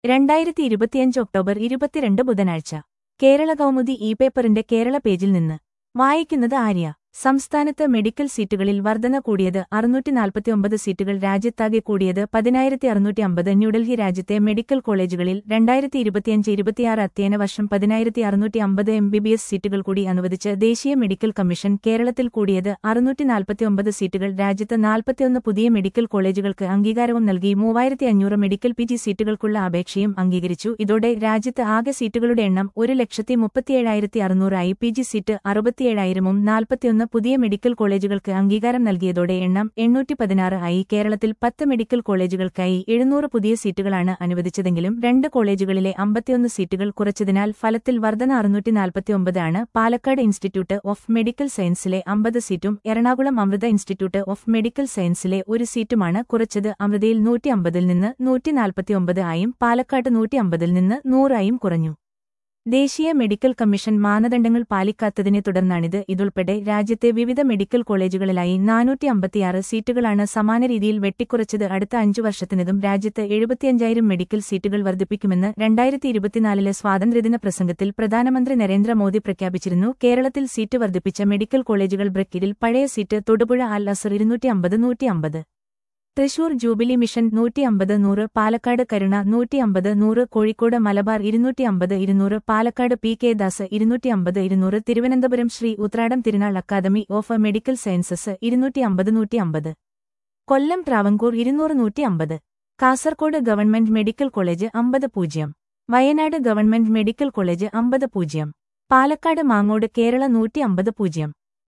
രണ്ടായിരത്തി ഇരുപത്തിയഞ്ച് ഒക്ടോബർ ഇരുപത്തിരണ്ട് ബുധനാഴ്ച കേരള കൗമുദി ഇ പേപ്പറിന്റെ കേരള പേജിൽ നിന്ന് വായിക്കുന്നത് ആര്യ സംസ്ഥാനത്ത് മെഡിക്കൽ സീറ്റുകളിൽ വർധന കൂടിയത് അറുന്നൂറ്റി നാൽപ്പത്തിയൊമ്പത് സീറ്റുകൾ രാജ്യത്താകെ കൂടിയത് പതിനായിരത്തി അറുന്നൂറ്റി അമ്പത് ന്യൂഡൽഹി രാജ്യത്തെ മെഡിക്കൽ കോളേജുകളിൽ രണ്ടായിരത്തി ഇരുപത്തിയഞ്ച് ഇരുപത്തിയാറ് അധ്യയന വർഷം പതിനായിരത്തി അറുന്നൂറ്റി അമ്പത് എം ബി ബി എസ് സീറ്റുകൾ കൂടി അനുവദിച്ച് ദേശീയ മെഡിക്കൽ കമ്മീഷൻ കേരളത്തിൽ കൂടിയത് അറുന്നൂറ്റി നാൽപ്പത്തിയൊമ്പത് സീറ്റുകൾ രാജ്യത്ത് നാൽപ്പത്തിയൊന്ന് പുതിയ മെഡിക്കൽ കോളേജുകൾക്ക് അംഗീകാരവും നൽകി മൂവായിരത്തി അഞ്ഞൂറ് മെഡിക്കൽ പി ജി സീറ്റുകൾക്കുള്ള അപേക്ഷയും അംഗീകരിച്ചു ഇതോടെ രാജ്യത്ത് ആകെ സീറ്റുകളുടെ എണ്ണം ഒരു ലക്ഷത്തി മുപ്പത്തിയേഴായിരത്തി അറുന്നൂറായി പി ജി സീറ്റ് അറുപത്തിയേഴായിരമും നാൽപ്പത്തിയൊന്ന് പുതിയ മെഡിക്കൽ കോളേജുകൾക്ക് അംഗീകാരം നൽകിയതോടെ എണ്ണം എണ്ണൂറ്റി പതിനാറ് ആയി കേരളത്തിൽ പത്ത് മെഡിക്കൽ കോളേജുകൾക്കായി എഴുന്നൂറ് പുതിയ സീറ്റുകളാണ് അനുവദിച്ചതെങ്കിലും രണ്ട് കോളേജുകളിലെ അമ്പത്തിയൊന്ന് സീറ്റുകൾ കുറച്ചതിനാൽ ഫലത്തിൽ വർധന അറുന്നൂറ്റി നാൽപ്പത്തിയൊമ്പത് ആണ് പാലക്കാട് ഇൻസ്റ്റിറ്റ്യൂട്ട് ഓഫ് മെഡിക്കൽ സയൻസിലെ അമ്പത് സീറ്റും Ernakulam Amrita institute of medical സയൻസിലെ ഒരു സീറ്റുമാണ് കുറച്ചത് അമൃതയിൽ നൂറ്റി അമ്പതിൽ നിന്ന് നൂറ്റി നാൽപ്പത്തിയൊമ്പത് ആയും പാലക്കാട് നൂറ്റി അമ്പതിൽ നിന്ന് നൂറായും കുറഞ്ഞു ദേശീയ മെഡിക്കൽ കമ്മീഷൻ മാനദണ്ഡങ്ങൾ പാലിക്കാത്തതിനെ തുടർന്നാണിത് ഇതുൾപ്പെടെ രാജ്യത്തെ വിവിധ മെഡിക്കൽ കോളേജുകളിലായി നാനൂറ്റി അമ്പത്തിയാറ് സീറ്റുകളാണ് സമാന രീതിയിൽ വെട്ടിക്കുറച്ചത് അടുത്ത അഞ്ചു വർഷത്തിനതും രാജ്യത്ത് എഴുപത്തിയഞ്ചായിരം മെഡിക്കൽ സീറ്റുകൾ വർദ്ധിപ്പിക്കുമെന്ന് രണ്ടായിരത്തി ഇരുപത്തിനാലിലെ സ്വാതന്ത്ര്യദിന പ്രസംഗത്തിൽ പ്രധാനമന്ത്രി നരേന്ദ്രമോദി പ്രഖ്യാപിച്ചിരുന്നു കേരളത്തിൽ സീറ്റ് വർദ്ധിപ്പിച്ച മെഡിക്കൽ കോളേജുകൾ ബ്രക്കിരിൽ പഴയ സീറ്റ് തൊടുപുഴ അൽ അസർ ഇരുന്നൂറ്റി അമ്പത് നൂറ്റി അമ്പത് തൃശൂർ ജൂബിലി മിഷൻ നൂറ്റി അമ്പത് നൂറ് പാലക്കാട് കരുണ നൂറ്റി അമ്പത് നൂറ് കോഴിക്കോട് മലബാർ ഇരുന്നൂറ്റി അമ്പത് ഇരുന്നൂറ് പാലക്കാട് പി കെ ദാസ് ഇരുന്നൂറ്റി അമ്പത് ഇരുന്നൂറ് തിരുവനന്തപുരം ശ്രീ ഉത്രാടം തിരുനാൾ അക്കാദമി ഓഫ് മെഡിക്കൽ സയൻസസ് ഇരുന്നൂറ്റി അമ്പത് നൂറ്റി അമ്പത് കൊല്ലം ട്രാവങ്കൂർ ഇരുന്നൂറ് നൂറ്റി അമ്പത് കാസർകോട് ഗവൺമെന്റ് മെഡിക്കൽ കോളേജ് അമ്പത് പൂജ്യം വയനാട് ഗവൺമെന്റ് മെഡിക്കൽ കോളേജ് അമ്പത് പൂജ്യം പാലക്കാട് മാങ്ങോട് കേരള നൂറ്റി അമ്പത് പൂജ്യം